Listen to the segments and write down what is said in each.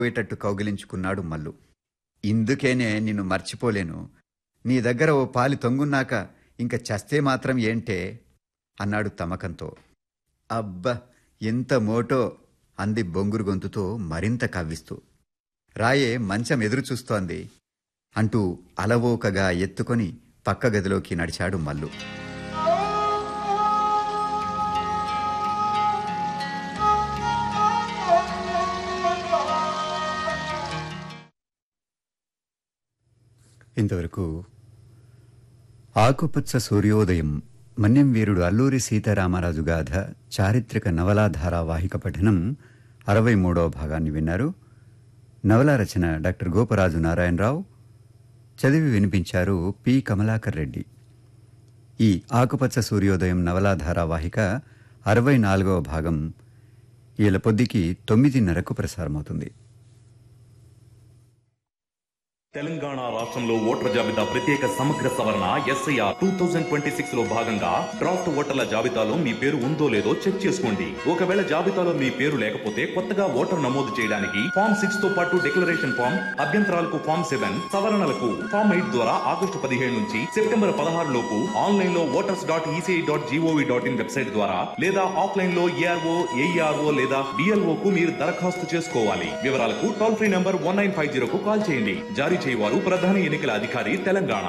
పోయేటట్టు కౌగిలించుకున్నాడు మల్లు ఇందుకేనే నిన్ను మర్చిపోలేను నీ దగ్గర ఓ పాలి తొంగున్నాక ఇంక చస్తే మాత్రం ఏంటే అన్నాడు తమకంతో అబ్బ ఎంత మోటో అంది బొంగురు గొంతుతో మరింత కవ్విస్తూ రాయే మంచం ఎదురు చూస్తోంది అంటూ అలవోకగా ఎత్తుకొని పక్క గదిలోకి నడిచాడు మల్లు ఇంతవరకు ఆకుపచ్చ సూర్యోదయం మన్యం వీరుడు అల్లూరి సీతారామరాజు గాథ చారిత్రక నవలా ధారావాహిక పఠనం అరవై మూడవ భాగాన్ని విన్నారు నవలా రచన డాక్టర్ గోపరాజు నారాయణరావు చదివి వినిపించారు పి కమలాకర్ రెడ్డి ఈ ఆకుపచ్చ సూర్యోదయం నవలా ధారావాహిక అరవై నాలుగవ భాగం ఈల పొద్దుకి తొమ్మిదిన్నరకు ప్రసారమవుతుంది తెలంగాణ రాష్ట్రంలో ఓటర్ల జాబితా ప్రత్యేక సమగ్ర సవరణ SIR two thousand twenty six లో భాగంగా డ్రాఫ్ట్ ఓటర్ల జాబితాలో మీ పేరు ఉందో లేదో చెక్ చేసుకోండి ఒకవేళ జాబితాలో మీ పేరు లేకపోతే కొత్తగా ఓటర్ నమోదు చేయడానికి ఫామ్ సిక్స్ తో పాటు డిక్లరేషన్ ఫామ్ అభ్యంతరాలకు ఫామ్ సెవెన్ సవరణలకు ఫామ్ ఎయిట్ ద్వారా ఆగస్టు పదిహేడు నుంచి సెప్టెంబర్ పదహారు లోపు ఆన్లైన్ లో voters dot ECI dot GOV dot in website ద్వారా లేదా ఆఫ్లైన్ లో ఏఆర్ఓ ఏఈఆర్ఓ లేదా డిఎల్ఓ కు మీరు దరఖాస్తు చేసుకోవాలి వివరాలకు toll free number one nine five జీరోకు కాల్ చేయండి జారీ చేయవారు ప్రధాన ఎన్నికల అధికారి తెలంగాణ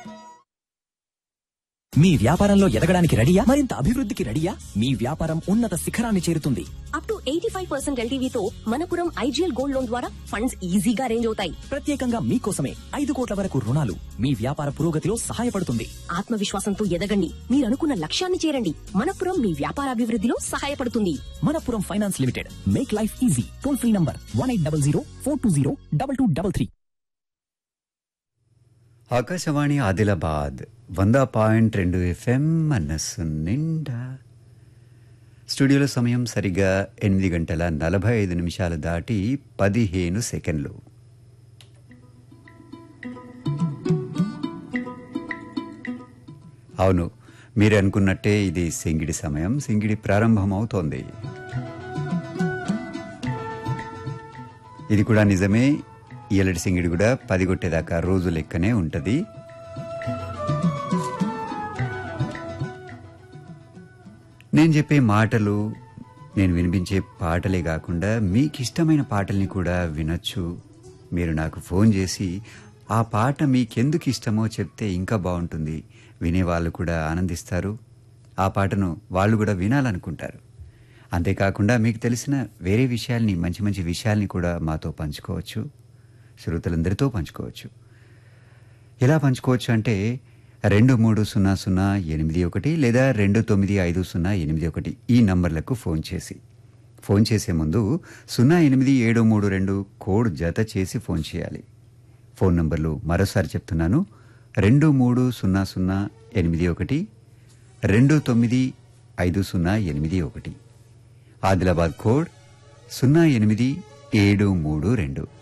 మీ వ్యాపారంలో ఎదగడానికి రెడీయా మరింత అభివృద్ధికి రెడీయా మీ వ్యాపారం ఉన్నత శిఖరాన్ని చేరుతుంది up to eighty five percent ఎల్టీవీతో మనపురం ఐజీఎల్ గోల్డ్ లోన్ ద్వారా ఫండ్స్ ఈజీగా అరేంజ్ అవుతాయి ప్రత్యేకంగా మీకోసమే ఐదు కోట్ల వరకు రుణాలు మీ వ్యాపార పురోగతిలో సహాయపడుతుంది ఆత్మవిశ్వాసంతో ఎదగండి మీరు అనుకున్న లక్ష్యాన్ని చేరండి మనపురం మీ వ్యాపారాభివృద్ధిలో సహాయపడుతుంది Manappuram finance limited make life easy toll free number one eight double zero four two zero double two double three Akashvani Adilabad వంద పాయింట్ రెండు ఎఫ్ఎం మనస్సు నిండా స్టూడియోలో సమయం సరిగ్గా ఎనిమిది గంటల నలభై ఐదు నిమిషాలు దాటి పదిహేను సెకండ్లు అవును మీరు అనుకున్నట్టే ఇది సింగిడి సమయం సింగిడి ప్రారంభమవుతోంది ఇది కూడా నిజమే ఈలటి సింగిడి కూడా పది కొట్టేదాకా రోజు లెక్కనే ఉంటుంది నేను చెప్పే మాటలు నేను వినిపించే పాటలే కాకుండా మీకు ఇష్టమైన పాటల్ని కూడా వినొచ్చు మీరు నాకు ఫోన్ చేసి ఆ పాట మీకెందుకు ఇష్టమో చెప్తే ఇంకా బాగుంటుంది వినేవాళ్ళు కూడా ఆనందిస్తారు ఆ పాటను వాళ్ళు కూడా వినాలనుకుంటారు అంతేకాకుండా మీకు తెలిసిన వేరే విషయాల్ని మంచి మంచి విషయాల్ని కూడా మాతో పంచుకోవచ్చు శ్రోతలందరితో పంచుకోవచ్చు ఎలా పంచుకోవచ్చు అంటే రెండు మూడు సున్నా సున్నా ఎనిమిది ఒకటి లేదా రెండు తొమ్మిది ఐదు సున్నా ఎనిమిది ఒకటి ఈ నంబర్లకు ఫోన్ చేసి ఫోన్ చేసే ముందు సున్నా ఎనిమిది ఏడు మూడు రెండు కోడ్ జత చేసి ఫోన్ చేయాలి ఫోన్ నంబర్లు మరోసారి చెప్తున్నాను రెండు మూడు సున్నా సున్నా ఎనిమిది ఒకటి రెండు తొమ్మిది ఐదు సున్నా ఎనిమిది ఒకటి ఆదిలాబాద్ కోడ్ సున్నా ఎనిమిది ఏడు మూడు రెండు